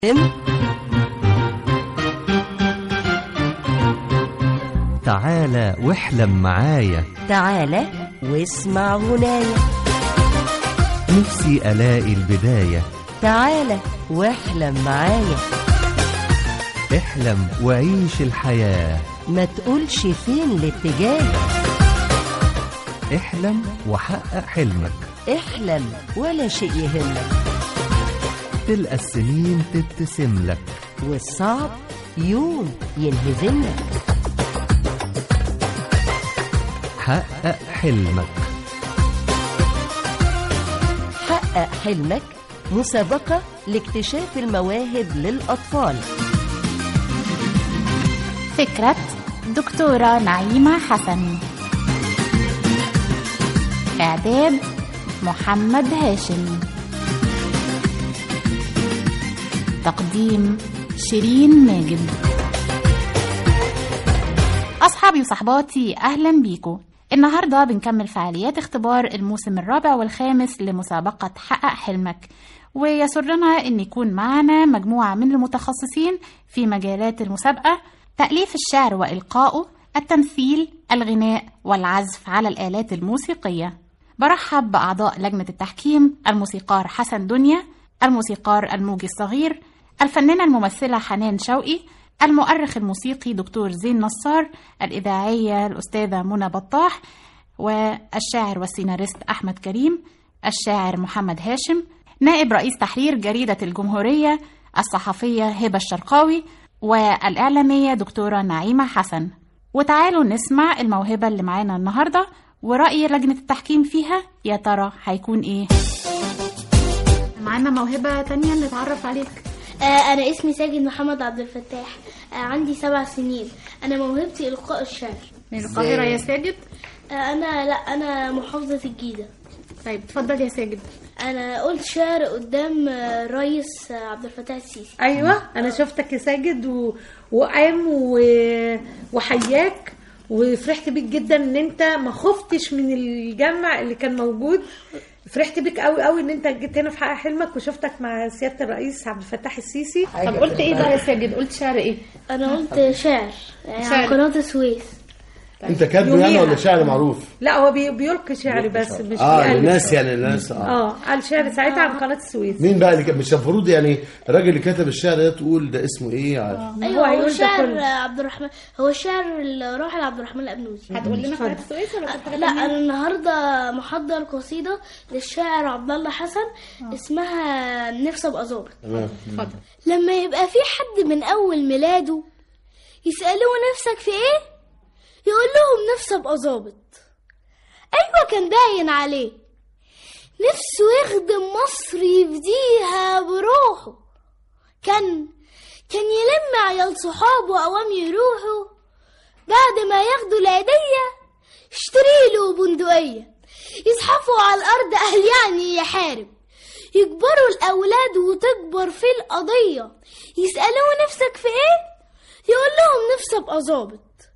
تعالى واحلم معايا تعالى واسمع غنايا نفسي ألاقي البداية تعالى واحلم معايا احلم وعيش الحياة ما تقولش فين الاتجاه احلم وحقق حلمك احلم ولا شيء يهمك تلقى السنين تبتسم لك والصعب يوم ينهزمك حقق حلمك حقق حلمك مسابقة لاكتشاف المواهب للأطفال فكرة دكتورة نعيمة حسن إعداد محمد هاشم تقديم شيرين ماجد أصحابي وصحباتي أهلا بيكم النهاردة بنكمل فعاليات اختبار الموسم الرابع والخامس لمسابقة حقق حلمك ويسرنا أن يكون معنا مجموعة من المتخصصين في مجالات المسابقة تأليف الشعر وإلقائه التمثيل الغناء والعزف على الآلات الموسيقية برحب بأعضاء لجنة التحكيم الموسيقار حسن دنيا الموسيقار الموجي الصغير الفنانة الممثلة حنان شوقي المؤرخ الموسيقي دكتور زين نصار الإذاعية الأستاذة منى بطاح والشاعر والسيناريست أحمد كريم الشاعر محمد هاشم نائب رئيس تحرير جريدة الجمهورية الصحفية هبة الشرقاوي والإعلامية دكتورة نعيمة حسن وتعالوا نسمع الموهبة اللي معانا النهاردة ورأي لجنة التحكيم فيها يا ترى هيكون إيه معانا موهبة تانية نتعرف عليك آه، أنا اسمي ساجد محمد عبد الفتاح آه، عندي سبع سنين أنا موهبتي إلقاء الشعر من القاهرة يا ساجد آه، أنا لا أنا محافظة الجيزة طيب اتفضل يا ساجد أنا قلت شعر قدام آه، الرئيس آه، عبد الفتاح السيسي ايوه انا شفتك يا ساجد و... وقام و... وحياك وفرحت بيك جدا ان انت ما خفتش من الجمع اللي كان موجود فرحت بيك قوي قوي ان انت جيت هنا في حقق حلمك وشفتك مع سياده الرئيس عبد الفتاح السيسي طب قلت ايه بقى يا ساجد قلت شعر ايه أنا قلت شعر آه، شعر. عن قناة السويس انت كاتبه يعني يوميها. ولا شعر معروف؟ لا هو بي... بيلقي شعر بس مش اه بيألف. الناس يعني الناس اه اه قال شعر ساعتها عن قناه السويس مين بقى اللي كان مش المفروض يعني الراجل اللي كتب الشعر ده تقول ده اسمه ايه عارف أيوة هيقول هو ده شعر كله. آه، عبد الرحمن هو شعر الراحل عبد الرحمن الأبنوسي هتقول لنا قناة السويس ولا آه، لا أنا النهاردة محضر قصيدة للشاعر عبد الله حسن اسمها نفسي أبقى ظابط تمام اتفضل لما يبقى في حد من أول ميلاده يسألوه نفسك في إيه؟ يقول لهم نفسي أبقى ظابط أيوة كان باين عليه نفسه يخدم مصر يفديها بروحه كان كان يلم عيال صحابه أوام يروحوا بعد ما ياخدوا العيدية يشتري له بندقية يزحفوا على الأرض أهل يعني يحارب يكبروا الأولاد وتكبر في القضية يسألوه نفسك في إيه؟ يقول لهم نفسي أبقى ظابط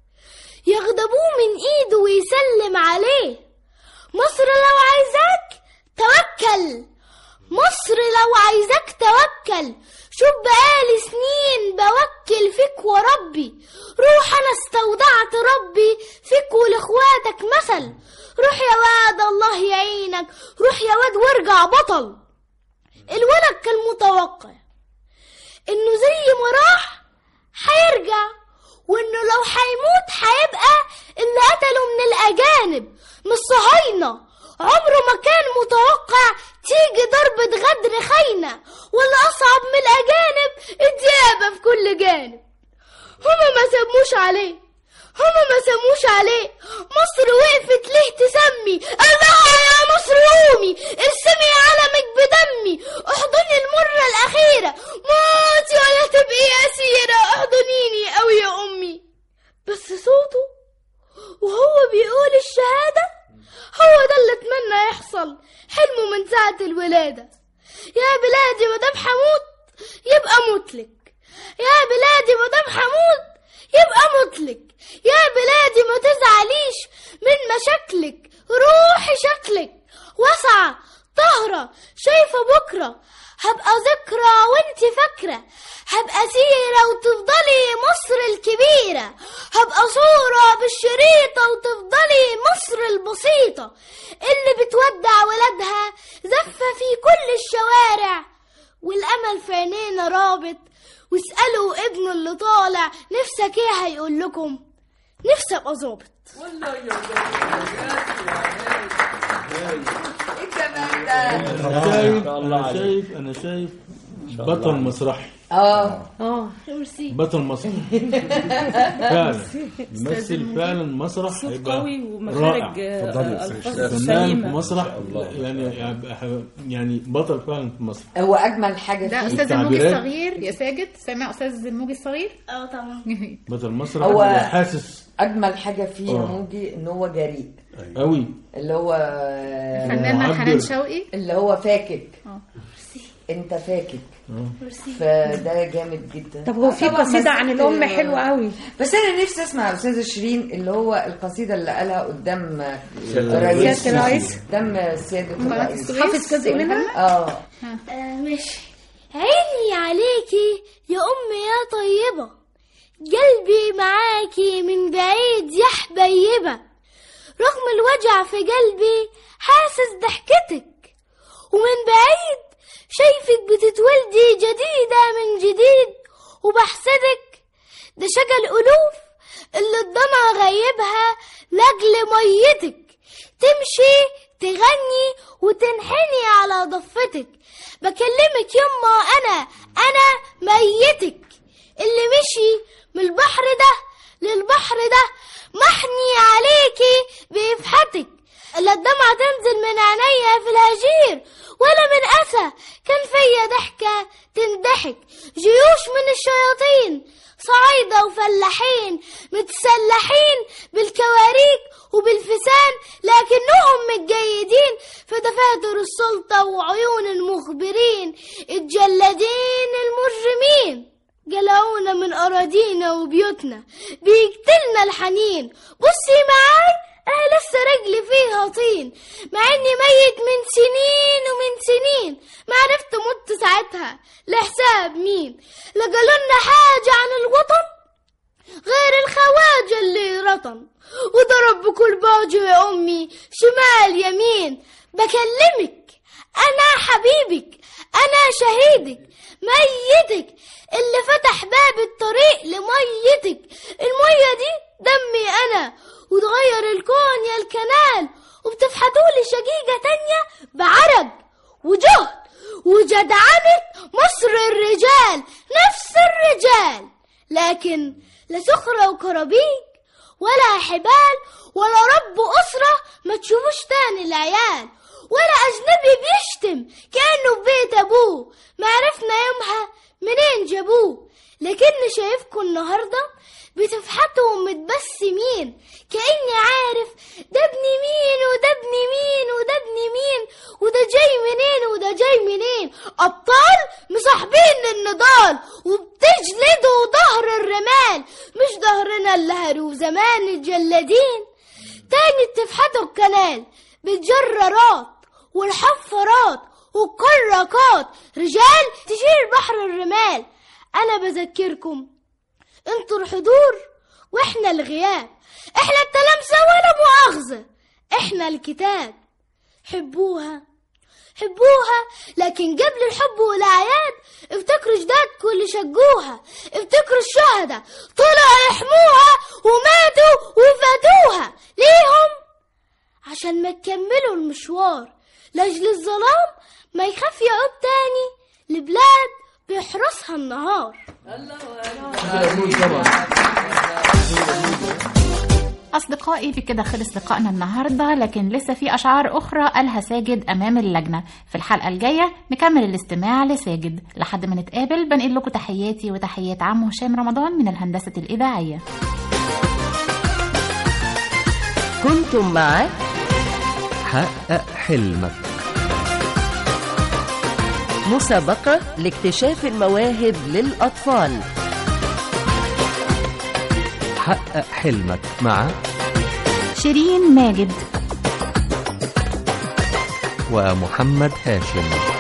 يغضبوه من إيده ويسلم عليه مصر لو عايزاك توكل مصر لو عايزاك توكل شوف بقالي سنين بوكل فيك وربي روح انا استودعت ربي فيك ولاخواتك مثل روح يا واد الله يعينك روح يا واد وارجع بطل الولد كان متوقع انه زي ما راح هيرجع وانه لو هيموت هيبقى اللي قتله من الاجانب من الصهاينه عمره ما كان متوقع تيجي ضربة غدر خاينة ولا أصعب من الأجانب الديابة في كل جانب هما ما سموش عليه هما ما سموش عليه مصر وقفت ليه تسمي الله يا مصر قومي ارسمي علمك بدمي احضني المرة الأخيرة موتي ولا تبقي أسيرة احضنيني أوي يا أمي بس صوته وهو بيقول الشهادة هو ده اللي اتمنى يحصل حلمه من ساعة الولادة يا بلادي مدام حمود يبقى متلك يا بلادي مدام حمود يبقى متلك يا بلادي ما تزعليش من مشاكلك روحي شكلك واسعة طهرة شايفة بكرة هبقى ذكرى وانت فاكرة هبقى سيرة وتفضلي مصر الكبيرة هبقى صورة بالشريطة وتفضلي مصر البسيطة اللي بتودع ولادها زفة في كل الشوارع والأمل في عينينا رابط واسألوا ابنه اللي طالع نفسك ايه هيقول لكم نفسي ابقى ظابط انا شايف انا شايف انا شايف بطل مسرحي اه اه ميرسي بطل مسرحي فعلا ممثل فعلا مسرح هيبقى قوي رائع ومخارج آه، الفاظ فنان في سليمه مسرح يعني يعني بطل فعلا في مسرح هو اجمل حاجه ده فيه استاذ الموجي والتعبيرات. الصغير يا ساجد سامع استاذ الموجي الصغير اه طبعا بطل مسرح هو- هو حاسس اجمل حاجه فيه يا آه. موجي ان هو جريء قوي اللي هو فنان معبر. حنان شوقي اللي هو فاكك آه. انت فاكك ميرسي فده جامد جدا طب هو في طبعاً قصيدة عن مثلت- الأم حلوة قوي بس انا نفسي اسمع استاذه شيرين اللي هو القصيده اللي قالها قدام سيادة رئيس سيادة الرئيس. قدام سياده قناة الرئيس السويس حافظ جزء منها؟ اه آه ماشي عيني عليكي يا أمي يا طيبة قلبي معاكي من بعيد يا حبيبة رغم الوجع في قلبي حاسس ضحكتك ومن بعيد شايفك بتتولدي جديدة من جديد وبحسدك ده شجى الألوف اللي الضنا غيبها لأجل ميتك تمشي تغني وتنحني على ضفتك بكلمك يما أنا أنا ميتك اللي مشي من البحر ده للبحر ده محني عليكي بإفحتك لا الدمعة تنزل من عينيا في الهجير ولا من أسى كان فيا ضحكة تنضحك جيوش من الشياطين صعايدة وفلاحين متسلحين بالكواريك وبالفسان لكنهم متجيدين في دفاتر السلطة وعيون المخبرين الجلادين المجرمين جلعونا من أراضينا وبيوتنا بيقتلنا الحنين بصي معاي أنا لسه رجلي فيها طين مع إني ميت من سنين ومن سنين ما عرفت مت ساعتها لحساب مين لا قالولنا حاجة عن الوطن غير الخواجة اللي رطن وضرب بكل باجي يا أمي شمال يمين بكلمك أنا حبيبك أنا شهيدك ميتك اللي فتح باب الطريق لميتك المية دي دمي أنا وتغير الكون يا الكنال وبتفحتولي شقيقة تانية بعرق وجهد وجدعنة مصر الرجال نفس الرجال لكن لا سخرة وكرابيك ولا حبال ولا رب أسرة ما تشوفوش تاني العيال ولا أجنبي بيشتم كأنه في بيت أبوه ما عرفنا يومها منين جابوه لكن شايفكم النهاردة بتفحتوا ومتبسمين كأني عارف ده ابن مين وده ابن مين وده ابن مين وده جاي منين وده جاي منين أبطال مصاحبين النضال وبتجلدوا ظهر الرمال مش ظهرنا اللي هروا زمان الجلادين تاني تفحتوا الكنال بالجرارات والحفارات والكراكات رجال تشيل بحر الرمال أنا بذكركم انتوا الحضور واحنا الغياب احنا التلامسة ولا مؤاخذة احنا الكتاب حبوها حبوها لكن قبل الحب والأعياد افتكروا جدادكم اللي شجوها افتكروا الشهداء طلعوا يحموها وماتوا وفاتوها ليهم عشان ما تكملوا المشوار لأجل الظلام ما يخاف يعود تاني لبلاد بيحرسها النهار أصدقائي بكده خلص لقائنا النهاردة لكن لسه في أشعار أخرى قالها ساجد أمام اللجنة في الحلقة الجاية نكمل الاستماع لساجد لحد ما نتقابل بنقل لكم تحياتي وتحيات عم هشام رمضان من الهندسة الإذاعية كنتم مع حقق حلمك مسابقة لاكتشاف المواهب للأطفال حقق حلمك مع شيرين ماجد ومحمد هاشم